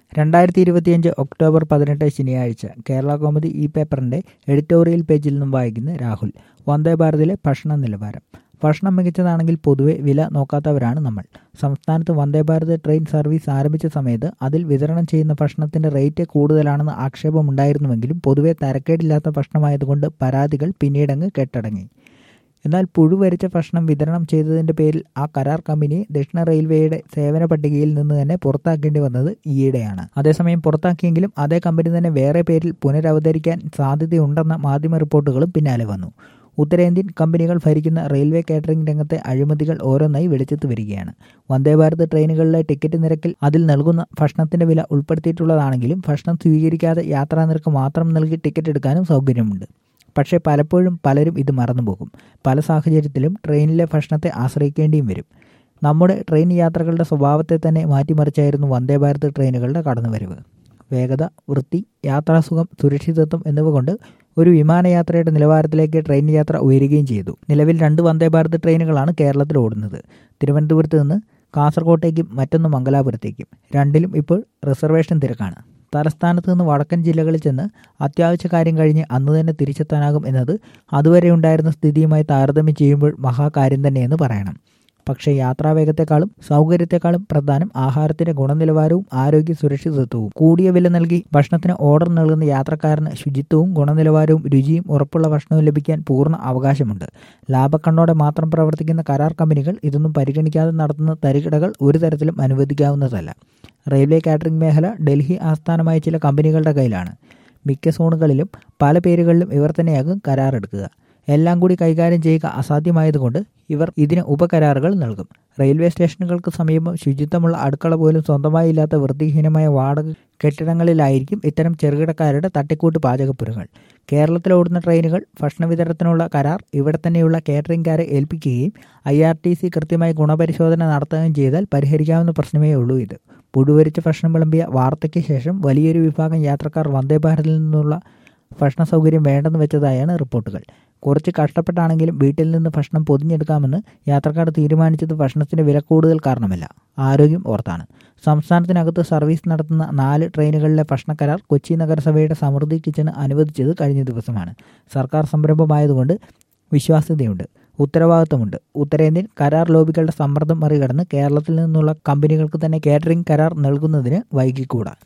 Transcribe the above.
രണ്ടായിരത്തി ഇരുപത്തിയഞ്ച് ഒക്ടോബർ പതിനെട്ട് ശനിയാഴ്ച കേരള കോമഡി ഈ പേപ്പറിന്റെ എഡിറ്റോറിയൽ പേജിൽ നിന്നും വായിക്കുന്ന രാഹുൽ വന്ദേ ഭാരതിലെ ഭക്ഷണ നിലവാരം ഭക്ഷണം മികച്ചതാണെങ്കിൽ പൊതുവെ വില നോക്കാത്തവരാണ് നമ്മൾ സംസ്ഥാനത്ത് വന്ദേ ഭാരത് ട്രെയിൻ സർവീസ് ആരംഭിച്ച സമയത്ത് അതിൽ വിതരണം ചെയ്യുന്ന ഭക്ഷണത്തിന്റെ റേറ്റ് കൂടുതലാണെന്ന് ആക്ഷേപമുണ്ടായിരുന്നുവെങ്കിലും പൊതുവെ തരക്കേടില്ലാത്ത ഭക്ഷണമായതുകൊണ്ട് പരാതികൾ പിന്നീടങ്ങ് കെട്ടടങ്ങി എന്നാൽ പുഴുവരിച്ച ഭക്ഷണം വിതരണം ചെയ്തതിന്റെ പേരിൽ ആ കരാർ കമ്പനിയെ ദക്ഷിണ റെയിൽവേയുടെ സേവന പട്ടികയിൽ നിന്ന് തന്നെ പുറത്താക്കേണ്ടി വന്നത് ഈയിടെയാണ് അതേസമയം പുറത്താക്കിയെങ്കിലും അതേ കമ്പനി തന്നെ വേറെ പേരിൽ പുനരവതരിക്കാൻ സാധ്യതയുണ്ടെന്ന മാധ്യമ റിപ്പോർട്ടുകളും പിന്നാലെ വന്നു ഉത്തരേന്ത്യൻ കമ്പനികൾ ഭരിക്കുന്ന റെയിൽവേ കാറ്ററിംഗ് രംഗത്തെ അഴിമതികൾ ഓരോന്നായി വെളിച്ചത്ത് വരികയാണ് വന്ദേ ഭാരത് ട്രെയിനുകളിലെ ടിക്കറ്റ് നിരക്കിൽ അതിൽ നൽകുന്ന ഭക്ഷണത്തിന്റെ വില ഉൾപ്പെടുത്തിയിട്ടുള്ളതാണെങ്കിലും ഭക്ഷണം സ്വീകരിക്കാതെ യാത്രാ നിരക്ക് മാത്രം നൽകി ടിക്കറ്റ് എടുക്കാനും സൗകര്യമുണ്ട് പക്ഷേ പലപ്പോഴും പലരും ഇത് മറന്നുപോകും പല സാഹചര്യത്തിലും ട്രെയിനിലെ ഭക്ഷണത്തെ ആശ്രയിക്കേണ്ടിയും വരും നമ്മുടെ ട്രെയിൻ യാത്രകളുടെ സ്വഭാവത്തെ തന്നെ മാറ്റിമറിച്ചായിരുന്നു വന്ദേ ഭാരത് ട്രെയിനുകളുടെ കടന്നുവരവ് വേഗത വൃത്തി യാത്രാസുഖം സുരക്ഷിതത്വം എന്നിവ കൊണ്ട് ഒരു വിമാനയാത്രയുടെ നിലവാരത്തിലേക്ക് ട്രെയിൻ യാത്ര ഉയരുകയും ചെയ്തു നിലവിൽ രണ്ട് വന്ദേ ഭാരത് ട്രെയിനുകളാണ് കേരളത്തിൽ ഓടുന്നത് തിരുവനന്തപുരത്ത് നിന്ന് കാസർകോട്ടേക്കും മറ്റൊന്ന് മംഗലാപുരത്തേക്കും രണ്ടിലും ഇപ്പോൾ റിസർവേഷൻ തിരക്കാണ് തലസ്ഥാനത്ത് നിന്ന് വടക്കൻ ജില്ലകളിൽ ചെന്ന് അത്യാവശ്യ കാര്യം കഴിഞ്ഞ് അന്ന് തന്നെ തിരിച്ചെത്താനാകും എന്നത് അതുവരെ ഉണ്ടായിരുന്ന സ്ഥിതിയുമായി താരതമ്യം ചെയ്യുമ്പോൾ മഹാകാര്യം തന്നെയെന്ന് പറയണം പക്ഷേ യാത്രാവേഗത്തെക്കാളും സൗകര്യത്തെക്കാളും പ്രധാനം ആഹാരത്തിന്റെ ഗുണനിലവാരവും ആരോഗ്യ സുരക്ഷിതത്വവും കൂടിയ വില നൽകി ഭക്ഷണത്തിന് ഓർഡർ നൽകുന്ന യാത്രക്കാരന് ശുചിത്വവും ഗുണനിലവാരവും രുചിയും ഉറപ്പുള്ള ഭക്ഷണവും ലഭിക്കാൻ പൂർണ്ണ അവകാശമുണ്ട് ലാഭക്കണ്ണോടെ മാത്രം പ്രവർത്തിക്കുന്ന കരാർ കമ്പനികൾ ഇതൊന്നും പരിഗണിക്കാതെ നടത്തുന്ന തരികിടകൾ ഒരു തരത്തിലും അനുവദിക്കാവുന്നതല്ല റെയിൽവേ കാറ്ററിംഗ് മേഖല ഡൽഹി ആസ്ഥാനമായ ചില കമ്പനികളുടെ കയ്യിലാണ് മിക്ക സോണുകളിലും പല പേരുകളിലും ഇവർ തന്നെയാകും കരാറെടുക്കുക എല്ലാം കൂടി കൈകാര്യം ചെയ്യുക അസാധ്യമായതുകൊണ്ട് ഇവർ ഇതിന് ഉപകരാറുകൾ നൽകും റെയിൽവേ സ്റ്റേഷനുകൾക്ക് സമീപം ശുചിത്വമുള്ള അടുക്കള പോലും സ്വന്തമായി ഇല്ലാത്ത വൃത്തിഹീനമായ വാടക കെട്ടിടങ്ങളിലായിരിക്കും ഇത്തരം ചെറുകിടക്കാരുടെ തട്ടിക്കൂട്ട് പാചകപ്പുരകൾ കേരളത്തിൽ ഓടുന്ന ട്രെയിനുകൾ ഭക്ഷണ വിതരണത്തിനുള്ള കരാർ ഇവിടെ തന്നെയുള്ള കേറ്ററിംഗുകാരെ ഏൽപ്പിക്കുകയും ഐ ആർ ടി സി കൃത്യമായി ഗുണപരിശോധന നടത്തുകയും ചെയ്താൽ പരിഹരിക്കാവുന്ന പ്രശ്നമേ ഉള്ളൂ ഇത് പുഴുവരിച്ച ഭക്ഷണം വിളമ്പിയ വാർത്തയ്ക്ക് ശേഷം വലിയൊരു വിഭാഗം യാത്രക്കാർ വന്ദേ ഭാരതിൽ നിന്നുള്ള ഭക്ഷണ സൗകര്യം വേണ്ടെന്ന് വെച്ചതായാണ് റിപ്പോർട്ടുകൾ കുറച്ച് കഷ്ടപ്പെട്ടാണെങ്കിലും വീട്ടിൽ നിന്ന് ഭക്ഷണം പൊതിഞ്ഞെടുക്കാമെന്ന് യാത്രക്കാർ തീരുമാനിച്ചത് ഭക്ഷണത്തിന്റെ വില കൂടുതൽ കാരണമല്ല ആരോഗ്യം ഓർത്താണ് സംസ്ഥാനത്തിനകത്ത് സർവീസ് നടത്തുന്ന നാല് ട്രെയിനുകളിലെ ഭക്ഷണ കരാർ കൊച്ചി നഗരസഭയുടെ സമൃദ്ധി കിച്ചന് അനുവദിച്ചത് കഴിഞ്ഞ ദിവസമാണ് സർക്കാർ സംരംഭമായതുകൊണ്ട് വിശ്വാസ്യതയുണ്ട് ഉത്തരവാദിത്വമുണ്ട് ഉത്തരേന്ത്യൻ കരാർ ലോബികളുടെ സമ്മർദ്ദം മറികടന്ന് കേരളത്തിൽ നിന്നുള്ള കമ്പനികൾക്ക് തന്നെ കാറ്ററിംഗ് കരാർ നൽകുന്നതിന് വൈകിക്കൂടാ